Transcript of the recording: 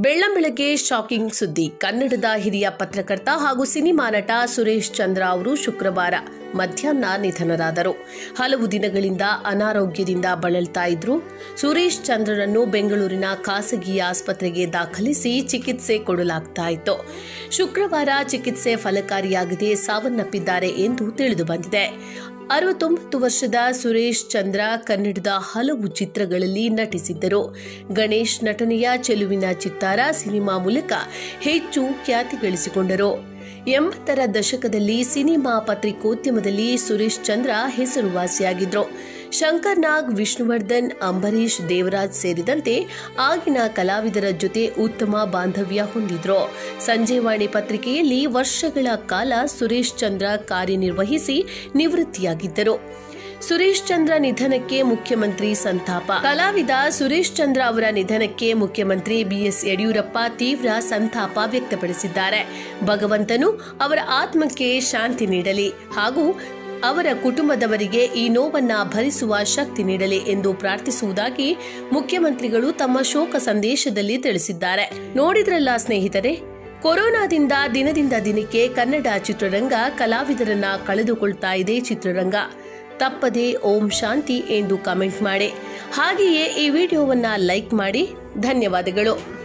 ಬೆಳ್ಳಂಬೆಳಗ್ಗೆ shocking ಸುದ್ದಿ ಕನ್ನಡದ ಹಿರಿಯ ಪತ್ರಕರ್ತ ಹಾಗೂ ಸಿನಿಮಾ ನಟ ಸುರೇಶ್ ಚಂದ್ರ ಅವರು ಶುಕ್ರವಾರ ಮಧ್ಯಾಹ್ನ ನಿಧನರಾದರು ಹಲವು ದಿನಗಳಿಂದ ಅನಾರೋಗ್ಯದಿಂದ ಬಳಲ್ತಾ ಇದ್ರು ಸುರೇಶ್ ಚಂದ್ರರನ್ನು ಬೆಂಗಳೂರಿನ ಖಾಸಗಿ ಆಸ್ಪತ್ರೆಗೆ ದಾಖಲಿಸಿ ಚಿಕಿತ್ಸೆ ಕೊಡಲಾಗ್ತಾ ಇತ್ತು ಶುಕ್ರವಾರ ಚಿಕಿತ್ಸೆ ಫಲಕಾರಿಯಾಗದೆ ಸಾವನ್ನಪ್ಪಿದ್ದಾರೆ ಎಂದು ತಿಳಿದು ಬಂದಿದೆ ಅರವತ್ತೊಂಬತ್ತು ವರ್ಷದ ಸುರೇಶ್ ಚಂದ್ರ ಕನ್ನಡದ ಹಲವು ಚಿತ್ರಗಳಲ್ಲಿ ನಟಿಸಿದ್ದರು ಗಣೇಶ್ ನಟನೆಯ ಚೆಲುವಿನ ಚಿತ್ತಾರ ಸಿನಿಮಾ ಮೂಲಕ ಹೆಚ್ಚು ಖ್ಯಾತಿ ಗಳಿಸಿಕೊಂಡರು ಎಂಬತ್ತರ ದಶಕದಲ್ಲಿ ಸಿನಿಮಾ ಪತ್ರಿಕೋದ್ಯಮದಲ್ಲಿ ಸುರೇಶ್ ಚಂದ್ರ ಹೆಸರುವಾಸಿಯಾಗಿದ್ರು ಶಂಕರ್ ನಾಗ್ ವಿಷ್ಣುವರ್ಧನ್ ಅಂಬರೀಶ್ ದೇವರಾಜ್ ಸೇರಿದಂತೆ ಆಗಿನ ಕಲಾವಿದರ ಜೊತೆ ಉತ್ತಮ ಬಾಂಧವ್ಯ ಹೊಂದಿದ್ರು ಸಂಜೆವಾಣಿ ಪತ್ರಿಕೆಯಲ್ಲಿ ವರ್ಷಗಳ ಕಾಲ ಸುರೇಶ್ ಚಂದ್ರ ಕಾರ್ಯನಿರ್ವಹಿಸಿ ನಿವೃತ್ತಿಯಾಗಿದ್ದರು ಸುರೇಶ್ ಚಂದ್ರ ನಿಧನಕ್ಕೆ ಮುಖ್ಯಮಂತ್ರಿ ಸಂತಾಪ ಕಲಾವಿದ ಸುರೇಶ್ ಚಂದ್ರ ಅವರ ನಿಧನಕ್ಕೆ ಮುಖ್ಯಮಂತ್ರಿ ಬಿಎಸ್ ಯಡಿಯೂರಪ್ಪ ತೀವ್ರ ಸಂತಾಪ ವ್ಯಕ್ತಪಡಿಸಿದ್ದಾರೆ ಭಗವಂತನು ಅವರ ಆತ್ಮಕ್ಕೆ ಶಾಂತಿ ನೀಡಲಿ ಹಾಗೂ ಅವರ ಕುಟುಂಬದವರಿಗೆ ಈ ನೋವನ್ನ ಭರಿಸುವ ಶಕ್ತಿ ನೀಡಲಿ ಎಂದು ಪ್ರಾರ್ಥಿಸುವುದಾಗಿ ಮುಖ್ಯಮಂತ್ರಿಗಳು ತಮ್ಮ ಶೋಕ ಸಂದೇಶದಲ್ಲಿ ತಿಳಿಸಿದ್ದಾರೆ ನೋಡಿದ್ರಲ್ಲ ಸ್ನೇಹಿತರೆ ಕೊರೋನಾದಿಂದ ದಿನದಿಂದ ದಿನಕ್ಕೆ ಕನ್ನಡ ಚಿತ್ರರಂಗ ಕಲಾವಿದರನ್ನ ಕಳೆದುಕೊಳ್ತಾ ಇದೆ ಚಿತ್ರರಂಗ ತಪ್ಪದೆ ಓಂ ಶಾಂತಿ ಎಂದು ಕಮೆಂಟ್ ಮಾಡಿ ಹಾಗೆಯೇ ಈ ವಿಡಿಯೋವನ್ನ ಲೈಕ್ ಮಾಡಿ ಧನ್ಯವಾದಗಳು